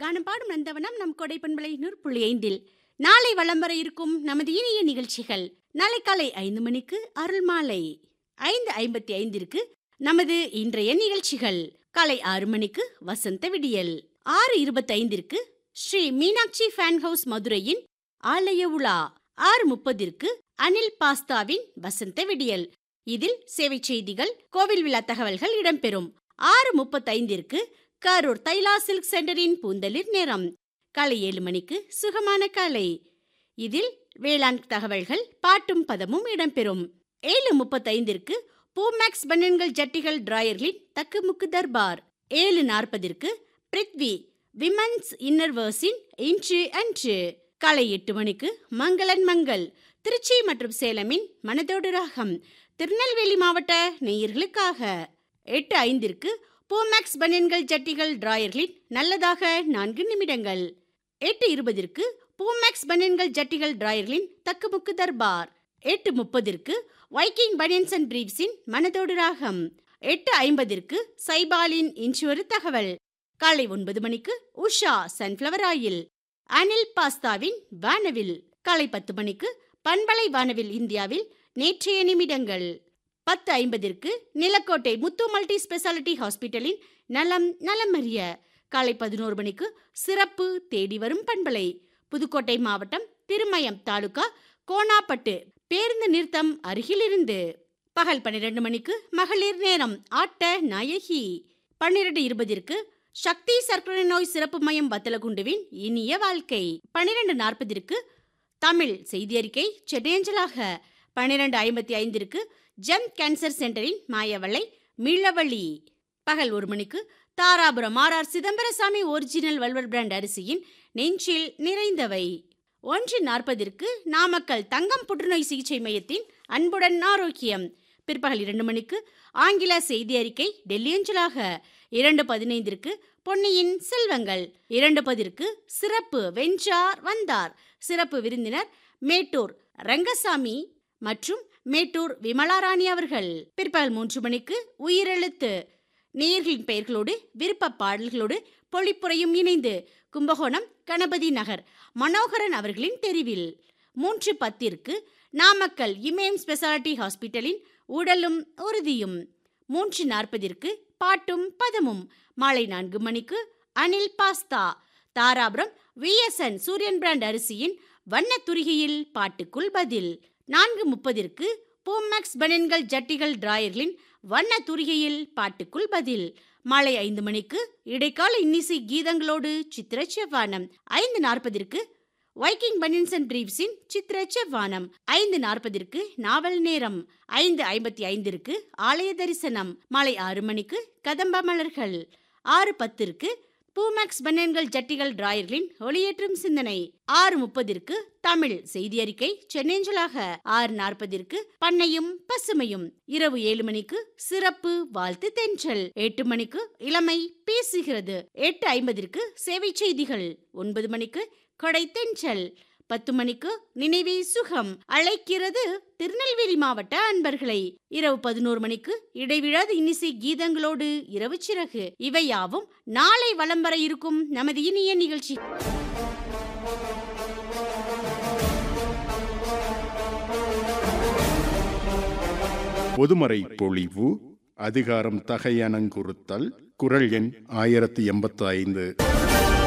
வானம் பாடும் நந்தவனம் நம் கொடை பண்பலை நூறு புள்ளி ஐந்தில் நாளை வலம் வர இருக்கும் நமது இனிய நிகழ்ச்சிகள் நாளை காலை ஐந்து மணிக்கு அருள் மாலை ஐந்து ஐம்பத்தி ஐந்திற்கு நமது இன்றைய நிகழ்ச்சிகள் காலை ஆறு மணிக்கு வசந்த விடியல் ஆறு இருபத்தி ஐந்திற்கு ஸ்ரீ மீனாட்சி ஃபேன் ஹவுஸ் மதுரையின் ஆலய உலா ஆறு முப்பதிற்கு அனில் பாஸ்தாவின் வசந்த விடியல் இதில் சேவை செய்திகள் கோவில் விழா தகவல்கள் இடம்பெறும் ஆறு முப்பத்தைந்திற்கு கரூர் தைலா சில்க் சென்டரின் பூந்தளிர் நேரம் காலை ஏழு மணிக்கு சுகமான காலை இதில் வேளாண் தகவல்கள் பாட்டும் பதமும் இடம்பெறும் ஏழு முப்பத்தைந்திற்கு பூமேக்ஸ் பன்னன்கள் ஜட்டிகள் டிராயர்களின் தக்குமுக்கு தர்பார் ஏழு நாற்பதிற்கு பிரித்வி விமன்ஸ் இன்னர்வர்ஸின் இன்று அன்று காலை எட்டு மணிக்கு மங்களன் மங்கள் திருச்சி மற்றும் சேலமின் மனதோடு ராகம் திருநெல்வேலி மாவட்ட நேயர்களுக்காக எட்டு ஐந்திற்கு பூமேக்ஸ் பனியன்கள் ஜட்டிகள் டிராயர்களின் நல்லதாக நான்கு நிமிடங்கள் எட்டு இருபதிற்கு பூமேக்ஸ் பனியன்கள் ஜட்டிகள் டிராயர்களின் தக்குமுக்கு தர்பார் எட்டு முப்பதிற்கு வைக்கிங் பனியன்ஸ் அண்ட் பிரீவ்ஸின் மனதோடு ராகம் எட்டு ஐம்பதிற்கு சைபாலின் இன்று ஒரு தகவல் காலை ஒன்பது மணிக்கு உஷா சன்ஃப்ளவர் ஆயில் அனில் பாஸ்தாவின் வானவில் காலை பத்து மணிக்கு பண்பலை வானவில் இந்தியாவில் நேற்றைய நிமிடங்கள் பத்து ஐம்பதிற்கு நிலக்கோட்டை முத்து மல்டி ஸ்பெஷாலிட்டி ஹாஸ்பிட்டலின் நலம் நலமறிய காலை பதினோரு மணிக்கு சிறப்பு தேடி வரும் பண்பலை புதுக்கோட்டை மாவட்டம் திருமயம் தாலுகா கோணாப்பட்டு பேருந்து நிறுத்தம் அருகிலிருந்து பகல் பன்னிரண்டு மணிக்கு மகளிர் நேரம் ஆட்ட நாயகி பன்னிரண்டு இருபதிற்கு சக்தி சர்க்கரை நோய் சிறப்பு மையம் வத்தலகுண்டுவின் இனிய வாழ்க்கை பன்னிரண்டு நாற்பதிற்கு தமிழ் செய்தி அறிக்கை சென்னேஞ்சலாக பன்னிரண்டு ஐம்பத்தி ஐந்திற்கு ஜெம் கேன்சர் சென்டரின் மாயவளை மீளவழி பகல் ஒரு மணிக்கு Dharapuram R R Chidambaraswamy original வல்வர் பிராண்ட் அரிசியின் நெஞ்சில் நிறைந்தவை ஒன்று நாற்பதிற்கு நாமக்கல் தங்கம் புற்றுநோய் சிகிச்சை மையத்தின் அன்புடன் ஆரோக்கியம் பிற்பகல் இரண்டு மணிக்கு ஆங்கில செய்தி அறிக்கை டெல்லி அஞ்சலாக இரண்டு பதினைந்திற்கு பொன்னியின் செல்வங்கள் இரண்டு பதிற்கு சிறப்பு வென்றார் வந்தார் சிறப்பு விருந்தினர் மேட்டூர் ரங்கசாமி மற்றும் மேட்டூர் விமலாராணி அவர்கள் பிற்பகல் மூன்று மணிக்கு உயிரெழுத்து நேயர்களின் பெயர்களோடு விருப்ப பாடல்களோடு பொழிப்புரையும் இணைந்து கும்பகோணம் கணபதி நகர் மனோகரன் அவர்களின் தெரிவில் மூன்று பத்திற்கு நாமக்கல் இமயம் ஸ்பெஷாலிட்டி ஹாஸ்பிட்டலின் உடலும் உறுதியும் மூன்று நாற்பதிற்கு பாட்டும் பதமும் மாலை நான்கு மணிக்கு Anil pasta Dharapuram VSN Suriyan brand அரிசியின் வண்ணத் துரிகையில் பாட்டுக்குள் பதில் நான்கு முப்பதிற்கு பூமேக்ஸ் பனியன்கள் ஜட்டிகள் டிராயர்களின் வண்ண துரிகையில் பாட்டுக்குள் பதில் மாலை ஐந்து மணிக்கு இடைக்கால இன்னிசை கீதங்களோடு சித்திர செவ்வானம் ஐந்து நாற்பதிற்கு வைக்கிங் பனியன்ஸ் அண்ட் பிரீவ்ஸின் சித்திர செவ்வானம் ஐந்து நாற்பதிற்கு நாவல் நேரம் ஐந்து ஐம்பத்தி ஐந்திற்கு ஆலய தரிசனம் மாலை ஆறு மணிக்கு கதம்ப மலர்கள் ஆறு பத்திற்கு பூமேக்ஸ் பனியன்கள் ஜட்டிகள் டிராயர்களின் ஒளியேற்றும் சிந்தனை ஆறு முப்பதிற்கு தமிழ் செய்தி அறிக்கை சென்னேஞ்சலாக ஆறு நாற்பதிற்கு பண்ணையும் பசுமையும் இரவு ஏழு மணிக்கு சிறப்பு வாழ்த்து தென்றல் எட்டு மணிக்கு இளமை பேசுகிறது எட்டு ஐம்பதிற்கு சேவை செய்திகள் ஒன்பது மணிக்கு கொடை தென்றல் பத்து மணிக்கு நினைவே சுகம் அழைக்கிறது திருநெல்வேலி மாவட்ட அன்பர்களை இரவு பதினோரு மணிக்கு இடைவிழாத இன்னிசை கீதங்களோடு இரவு சிறகு இவையாவும் நாளை வலம் வர இருக்கும் நமது இனிய நிகழ்ச்சி பொதுமறை பொழிவு அதிகாரம் தகையணங்குறுத்தல் குரல் எண் ஆயிரத்தி எண்பத்தி ஐந்து